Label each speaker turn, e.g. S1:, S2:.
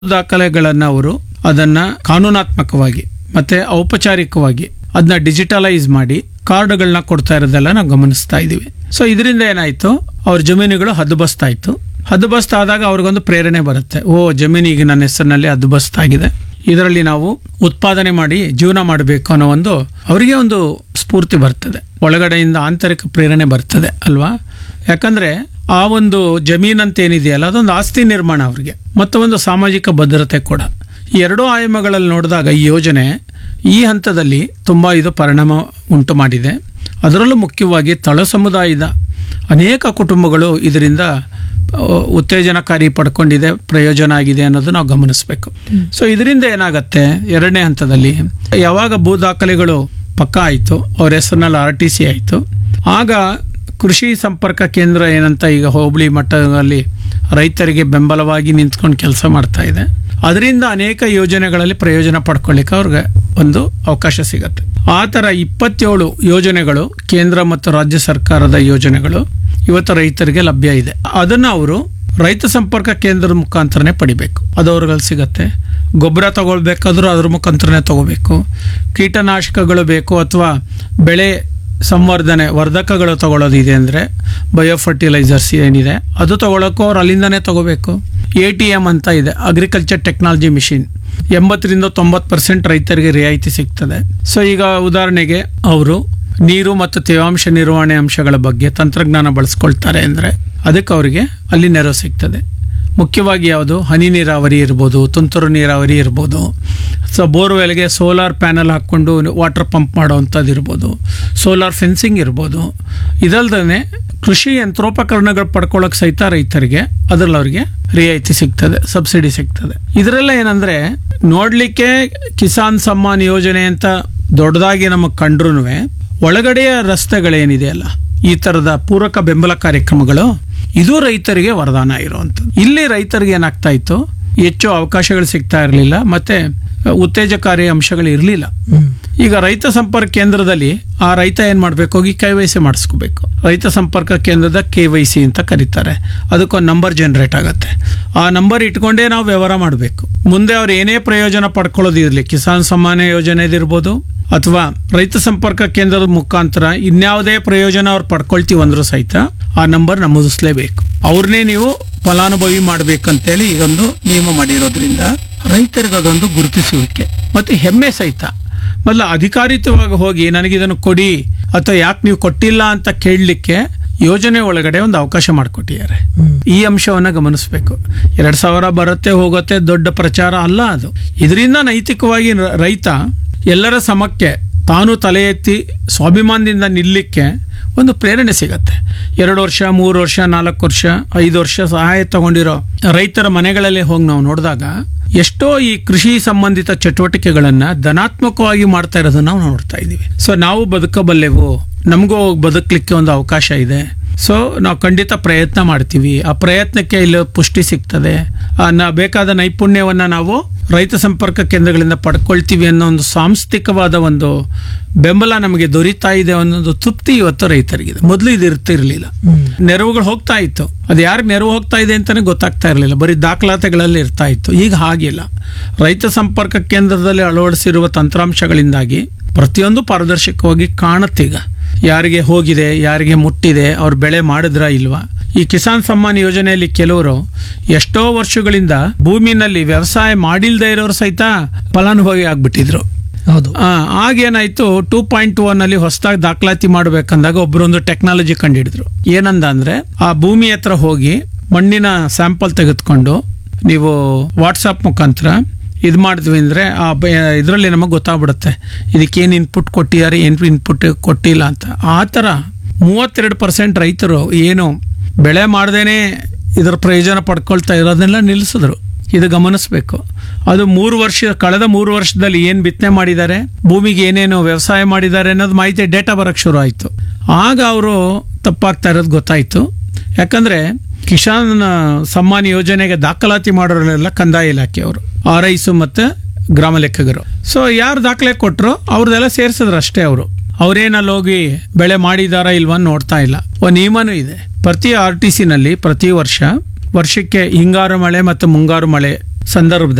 S1: ದಾಖಲೆಗಳನ್ನ ಅವರು ಅದನ್ನ ಕಾನೂನಾತ್ಮಕವಾಗಿ ಮತ್ತೆ ಔಪಚಾರಿಕವಾಗಿ ಅದನ್ನ ಡಿಜಿಟಲೈಸ್ ಮಾಡಿ ಕಾರ್ಡ್ಗಳನ್ನ ಕೊಡ್ತಾ ಇರೋದೆಲ್ಲ ನಾವು ಗಮನಿಸ್ತಾ ಇದೀವಿ ಸೊ ಇದರಿಂದ ಏನಾಯ್ತು ಅವ್ರ ಜಮೀನುಗಳು ಹದ್ದುಬಸ್ತಾಯ್ತು ಹದ್ದುಬಸ್ತಾದಾಗ ಅವ್ರಿಗೊಂದು ಪ್ರೇರಣೆ ಬರುತ್ತೆ ಓ ಜಮೀನು ಈಗ ನನ್ನ ಹೆಸರಿನಲ್ಲಿ ಹದ್ದುಬಸ್ತಾಗಿದೆ ಇದರಲ್ಲಿ ನಾವು ಉತ್ಪಾದನೆ ಮಾಡಿ ಜೀವನ ಮಾಡಬೇಕು ಅನ್ನೋ ಒಂದು ಅವರಿಗೆ ಒಂದು ಸ್ಫೂರ್ತಿ ಬರ್ತದೆ ಒಳಗಡೆಯಿಂದ ಆಂತರಿಕ ಪ್ರೇರಣೆ ಬರ್ತದೆ ಅಲ್ವಾ ಯಾಕಂದ್ರೆ ಆ ಒಂದು ಜಮೀನಂತ ಏನಿದೆಯಲ್ಲ ಅದೊಂದು ಆಸ್ತಿ ನಿರ್ಮಾಣ ಅವ್ರಿಗೆ ಮತ್ತು ಒಂದು ಸಾಮಾಜಿಕ ಭದ್ರತೆ ಕೂಡ ಈ ಎರಡೂ ಆಯಾಮಗಳಲ್ಲಿ ನೋಡಿದಾಗ ಈ ಯೋಜನೆ ಈ ಹಂತದಲ್ಲಿ ತುಂಬ ಇದು ಪರಿಣಾಮ ಉಂಟು ಮಾಡಿದೆ ಅದರಲ್ಲೂ ಮುಖ್ಯವಾಗಿ ತಳ ಸಮುದಾಯದ ಅನೇಕ ಕುಟುಂಬಗಳು ಇದರಿಂದ ಆ, ಉತ್ತೇಜನಕಾರಿ ಪಡ್ಕೊಂಡಿದೆ ಪ್ರಯೋಜನ ಆಗಿದೆ ಅನ್ನೋದು ನಾವು ಗಮನಿಸಬೇಕು ಸೊ ಇದರಿಂದ ಏನಾಗತ್ತೆ ಎರಡನೇ ಹಂತದಲ್ಲಿ ಯಾವಾಗ ಭೂ ದಾಖಲೆಗಳು ಪಕ್ಕ ಆಯಿತು ಅವ್ರ ಹೆಸರಿನಲ್ಲಿ ಆರ್ ಟಿ ಸಿ ಆಯಿತು ಆಗ ಕೃಷಿ ಸಂಪರ್ಕ ಕೇಂದ್ರ ಏನಂತ ಈಗ ಹೋಬಳಿ ಮಟ್ಟದಲ್ಲಿ ರೈತರಿಗೆ ಬೆಂಬಲವಾಗಿ ನಿಂತ್ಕೊಂಡು ಕೆಲಸ ಮಾಡ್ತಾ ಇದೆ ಅದರಿಂದ ಅನೇಕ ಯೋಜನೆಗಳಲ್ಲಿ ಪ್ರಯೋಜನ ಪಡ್ಕೊಳ್ಳಿಕ್ಕೆ ಅವ್ರಿಗೆ ಒಂದು ಅವಕಾಶ ಸಿಗತ್ತೆ ಆ ಥರ ಇಪ್ಪತ್ತೇಳು ಯೋಜನೆಗಳು ಕೇಂದ್ರ ಮತ್ತು ರಾಜ್ಯ ಸರ್ಕಾರದ ಯೋಜನೆಗಳು ಇವತ್ತು ರೈತರಿಗೆ ಲಭ್ಯ ಇದೆ ಅದನ್ನ ಅವರು ರೈತ ಸಂಪರ್ಕ ಕೇಂದ್ರದ ಮುಖಾಂತರನೇ ಪಡಿಬೇಕು ಅದು ಅವ್ರಿಗೆ ಸಿಗತ್ತೆ ಗೊಬ್ಬರ ತಗೊಳ್ಬೇಕಾದ್ರೂ ಅದ್ರ ಮುಖಾಂತರನೇ ತಗೋಬೇಕು ಕೀಟನಾಶಕಗಳು ಬೇಕು ಅಥವಾ ಬೆಳೆ ಸಂವರ್ಧನೆ ವರ್ಧಕಗಳು ತಗೊಳ್ಳೋದಿದೆ ಅಂದರೆ ಬಯೋ ಫರ್ಟಿಲೈಸರ್ಸ್ ಏನಿದೆ ಅದು ತಗೊಳ್ಳೋಕ್ಕೂ ಅವ್ರು ಅಲ್ಲಿಂದನೇ ತಗೋಬೇಕು ಎ ಟಿ ಎಮ್ ಅಂತ ಇದೆ ಅಗ್ರಿಕಲ್ಚರ್ ಟೆಕ್ನಾಲಜಿ ಮಿಷಿನ್ ಎಂಬತ್ತರಿಂದ ತೊಂಬತ್ತು ಪರ್ಸೆಂಟ್ ರೈತರಿಗೆ ರಿಯಾಯಿತಿ ಸಿಗ್ತದೆ ಸೊ ಈಗ ಉದಾಹರಣೆಗೆ ಅವರು ನೀರು ಮತ್ತು ತೇವಾಂಶ ನಿರ್ವಹಣೆ ಅಂಶಗಳ ಬಗ್ಗೆ ತಂತ್ರಜ್ಞಾನ ಬಳಸ್ಕೊಳ್ತಾರೆ ಅಂದರೆ ಅದಕ್ಕೆ ಅವರಿಗೆ ಅಲ್ಲಿ ನೆರವು ಸಿಗ್ತದೆ ಮುಖ್ಯವಾಗಿ ಯಾವುದು ಹನಿ ನೀರಾವರಿ ಇರ್ಬೋದು ತುಂತುರು ನೀರಾವರಿ ಇರ್ಬೋದು ಸೊ ಬೋರ್ವೆಲ್ಗೆ ಸೋಲಾರ್ ಪ್ಯಾನಲ್ ಹಾಕ್ಕೊಂಡು ವಾಟರ್ ಪಂಪ್ ಮಾಡೋವಂಥದ್ದು ಇರ್ಬೋದು ಸೋಲಾರ್ ಫೆನ್ಸಿಂಗ್ ಇರ್ಬೋದು ಇದಲ್ದೇ ಕೃಷಿ ಯಂತ್ರೋಪಕರಣಗಳು ಪಡ್ಕೊಳ್ಳೋಕೆ ಸಹಿತ ರೈತರಿಗೆ ಅದರಲ್ಲಿ ಅವರಿಗೆ ರಿಯಾಯಿತಿ ಸಿಗ್ತದೆ ಸಬ್ಸಿಡಿ ಸಿಗ್ತದೆ ಇದರೆಲ್ಲ ಏನಂದ್ರೆ ನೋಡ್ಲಿಕ್ಕೆ ಕಿಸಾನ್ ಸಮ್ಮಾನ್ ಯೋಜನೆ ಅಂತ ದೊಡ್ಡದಾಗಿ ನಮಗೆ ಕಂಡ್ರೂ ಒಳಗಡೆಯ ರಸ್ತೆಗಳೇನಿದೆಯಲ್ಲ ಈ ತರದ ಪೂರಕ ಬೆಂಬಲ ಕಾರ್ಯಕ್ರಮಗಳು ಇದು ರೈತರಿಗೆ ವರದಾನ ಇರುವಂಥದ್ದು ಇಲ್ಲಿ ರೈತರಿಗೆ ಏನಾಗ್ತಾ ಇತ್ತು ಹೆಚ್ಚು ಅವಕಾಶಗಳು ಸಿಗ್ತಾ ಇರಲಿಲ್ಲ ಮತ್ತೆ ಉತ್ತೇಜಕಾರಿ ಅಂಶಗಳು ಇರಲಿಲ್ಲ ಈಗ ರೈತ ಸಂಪರ್ಕ ಕೇಂದ್ರದಲ್ಲಿ ಆ ರೈತ ಏನ್ ಮಾಡ್ಬೇಕು ಹೋಗಿ ಕೆ ವೈ ಸಿ ಮಾಡಿಸ್ಕೋಬೇಕು ರೈತ ಸಂಪರ್ಕ ಕೇಂದ್ರದ ಕೆ ವೈ ಸಿ ಅಂತ ಕರೀತಾರೆ ಅದಕ್ಕೊಂದು ನಂಬರ್ ಜನರೇಟ್ ಆಗುತ್ತೆ ಆ ನಂಬರ್ ಇಟ್ಕೊಂಡೇ ನಾವು ವ್ಯವಹಾರ ಮಾಡಬೇಕು ಮುಂದೆ ಅವ್ರು ಏನೇ ಪ್ರಯೋಜನ ಪಡ್ಕೊಳ್ಳೋದಿರಲಿ ಕಿಸಾನ್ ಸಮ್ಮಾನ ಯೋಜನೆದಿರ್ಬೋದು ಅಥವಾ ರೈತ ಸಂಪರ್ಕ ಕೇಂದ್ರದ ಮುಖಾಂತರ ಇನ್ಯಾವುದೇ ಪ್ರಯೋಜನ ಅವ್ರು ಪಡ್ಕೊಳ್ತೀವಿ ಅಂದ್ರೂ ಸಹಿತ ಆ ನಂಬರ್ ನಮೂದಿಸ್ಲೇಬೇಕು ಅವ್ರನ್ನೇ ನೀವು ಫಲಾನುಭವಿ ಮಾಡ್ಬೇಕಂತೇಳಿ ಈಗೊಂದು ನಿಯಮ ಮಾಡಿರೋದ್ರಿಂದ ರೈತರಿಗೆ ಅದೊಂದು ಗುರುತಿಸುವಿಕೆ ಮತ್ತೆ ಹೆಮ್ಮೆ ಸಹಿತ ಮೊದಲ ಅಧಿಕಾರಿತವಾಗಿ ಹೋಗಿ ನನಗಿದನ್ನು ಕೊಡಿ ಅಥವಾ ಯಾಕೆ ನೀವು ಕೊಟ್ಟಿಲ್ಲ ಅಂತ ಕೇಳಲಿಕ್ಕೆ ಯೋಜನೆ ಒಳಗಡೆ ಒಂದು ಅವಕಾಶ ಮಾಡಿಕೊಟ್ಟಿದ್ದಾರೆ ಈ ಅಂಶವನ್ನ ಗಮನಿಸಬೇಕು ಎರಡ್ ಸಾವಿರ ಬರುತ್ತೆ ಹೋಗುತ್ತೆ ದೊಡ್ಡ ಪ್ರಚಾರ ಅಲ್ಲ ಅದು ಇದರಿಂದ ನೈತಿಕವಾಗಿ ರ- ರೈತ ಎಲ್ಲರ ಸಮಕ್ಕೆ ತಾನು ತಲೆ ಎತ್ತಿ ಸ್ವಾಭಿಮಾನದಿಂದ ನಿಲ್ಲಕ್ಕೆ ಒಂದು ಪ್ರೇರಣೆ ಸಿಗತ್ತೆ ಎರಡು ವರ್ಷ ಮೂರು ವರ್ಷ ನಾಲ್ಕು ವರ್ಷ ಐದು ವರ್ಷ ಸಹಾಯ ತಗೊಂಡಿರೋ ರೈತರ ಮನೆಗಳಲ್ಲಿ ಹೋಗಿ ನಾವು ನೋಡಿದಾಗ ಎಷ್ಟೋ ಈ ಕೃಷಿ ಸಂಬಂಧಿತ ಚಟುವಟಿಕೆಗಳನ್ನ ಧನಾತ್ಮಕವಾಗಿ ಮಾಡ್ತಾ ಇರೋದನ್ನ ನಾವು ನೋಡ್ತಾ ಇದ್ದೀವಿ ಸೊ ನಾವು ಬದುಕಬಲ್ಲೆವು ನಮಗೂ ಬದುಕಲಿಕ್ಕೆ ಒಂದು ಅವಕಾಶ ಇದೆ ಸೊ ನಾವು ಖಂಡಿತ ಪ್ರಯತ್ನ ಮಾಡ್ತೀವಿ ಆ ಪ್ರಯತ್ನಕ್ಕೆ ಇಲ್ಲಿ ಪುಷ್ಟಿ ಸಿಗ್ತದೆ ಆ ನ- ಬೇಕಾದ ನೈಪುಣ್ಯವನ್ನ ನಾವು ರೈತ ಸಂಪರ್ಕ ಕೇಂದ್ರಗಳಿಂದ ಪಡ್ಕೊಳ್ತೀವಿ ಅನ್ನೋ ಒಂದು ಸಾಂಸ್ಥಿಕವಾದ ಒಂದು ಬೆಂಬಲ ನಮಗೆ ದೊರೀತಾ ಇದೆ ಅನ್ನೋದು ತೃಪ್ತಿ ಇವತ್ತು ರೈತರಿಗಿದೆ ಮೊದಲು ಇದು ಇರ್ತಿರ್ಲಿಲ್ಲ ನೆರವುಗಳು ಹೋಗ್ತಾ ಇತ್ತು ಅದು ಯಾರಿಗೆ ನೆರವು ಹೋಗ್ತಾ ಇದೆ ಅಂತಾನೆ ಗೊತ್ತಾಗ್ತಾ ಇರಲಿಲ್ಲ ಬರೀ ದಾಖಲಾತಿಗಳಲ್ಲಿ ಇರ್ತಾ ಇತ್ತು ಈಗ ಹಾಗಿಲ್ಲ ರೈತ ಸಂಪರ್ಕ ಕೇಂದ್ರದಲ್ಲಿ ಅಳವಡಿಸಿರುವ ತಂತ್ರಾಂಶಗಳಿಂದಾಗಿ ಪ್ರತಿಯೊಂದು ಪಾರದರ್ಶಕವಾಗಿ ಕಾಣುತ್ತೀಗ ಯಾರಿಗೆ ಹೋಗಿದೆ ಯಾರಿಗೆ ಮುಟ್ಟಿದೆ ಅವ್ರು ಬೆಳೆ ಮಾಡಿದ್ರ ಇಲ್ವಾ ಈ ಕಿಸಾನ್ ಸಮ್ಮಾನ್ ಯೋಜನೆಯಲ್ಲಿ ಕೆಲವರು ಎಷ್ಟೋ ವರ್ಷಗಳಿಂದ ಭೂಮಿನಲ್ಲಿ ವ್ಯವಸಾಯ ಮಾಡಿಲ್ದೇ ಇರೋರು ಸಹಿತ ಫಲಾನುಭವಿ ಆಗ್ಬಿಟ್ಟಿದ್ರು
S2: ಹೌದು
S1: ಆ, ಆಗೇನಾಯ್ತು ಟೂ ಪಾಯಿಂಟ್ ಒನ್ ಅಲ್ಲಿ ಹೊಸದಾಗಿ ದಾಖಲಾತಿ ಮಾಡ್ಬೇಕಂದಾಗ ಒಬ್ಬರೊಂದು ಟೆಕ್ನಾಲಜಿ ಕಂಡುಹಿಡಿದ್ರು ಏನಂದ ಅಂದ್ರೆ ಆ ಭೂಮಿ ಹತ್ರ ಹೋಗಿ ಮಣ್ಣಿನ ಸ್ಯಾಂಪಲ್ ತೆಗೆದುಕೊಂಡು ನೀವು ವಾಟ್ಸಪ್ ಮುಖಾಂತರ ಇದು ಮಾಡಿದ್ವಿ ಅಂದ್ರೆ ಆ ಇದರಲ್ಲಿ ನಮಗೆ ಗೊತ್ತಾಗ್ಬಿಡುತ್ತೆ ಇದಕ್ಕೇನು ಇನ್ಪುಟ್ ಕೊಟ್ಟಿದ್ದಾರೆ ಏನು ಇನ್ಪುಟ್ ಕೊಟ್ಟಿಲ್ಲ ಅಂತ ಆ ಥರ ಮೂವತ್ತೆರಡು ಪರ್ಸೆಂಟ್ ರೈತರು ಏನು ಬೆಳೆ ಮಾಡ್ದೇನೆ ಇದರ ಪ್ರಯೋಜನ ಪಡ್ಕೊಳ್ತಾ ಇರೋದನ್ನೆಲ್ಲ ನಿಲ್ಲಿಸಿದ್ರು ಇದು ಗಮನಿಸಬೇಕು ಅದು ಮೂರು ವರ್ಷ ಕಳೆದ ಮೂರು ವರ್ಷದಲ್ಲಿ ಏನ್ ಬಿತ್ತನೆ ಮಾಡಿದ್ದಾರೆ ಭೂಮಿಗೆ ಏನೇನು ವ್ಯವಸಾಯ ಮಾಡಿದ್ದಾರೆ ಅನ್ನೋದು ಮಾಹಿತಿ ಡೇಟಾ ಬರಕ್ ಶುರು ಆಯ್ತು ಆಗ ಅವರು ತಪ್ಪಾಗ್ತಾ ಇರೋದು ಗೊತ್ತಾಯ್ತು ಯಾಕಂದ್ರೆ ಕಿಸಾನ್ ಸಮ್ಮಾನ್ ಯೋಜನೆಗೆ ದಾಖಲಾತಿ ಮಾಡೋರೆಲ್ಲ ಕಂದಾಯ ಇಲಾಖೆಯವರು ಆರ್ ಐಸು ಮತ್ತೆ ಗ್ರಾಮ ಲೆಕ್ಕಗರು ಸೊ ಯಾರು ದಾಖಲೆ ಕೊಟ್ಟರು ಅವ್ರದ್ದೆಲ್ಲ ಸೇರಿಸಿದ್ರು ಅಷ್ಟೇ ಅವರು ಅವ್ರೇನಲ್ಲಿ ಹೋಗಿ ಬೆಳೆ ಮಾಡಿದಾರ ಇಲ್ವಾ ಅಂತ ನೋಡ್ತಾ ಇಲ್ಲ ಒಂದು ನಿಯಮನೂ ಇದೆ ಪ್ರತಿ ಆರ್ ಟಿ ಸಿನಲ್ಲಿ ಪ್ರತಿ ವರ್ಷ ವರ್ಷಕ್ಕೆ ಹಿಂಗಾರು ಮಳೆ ಮತ್ತು ಮುಂಗಾರು ಮಳೆ ಸಂದರ್ಭದಲ್ಲಿ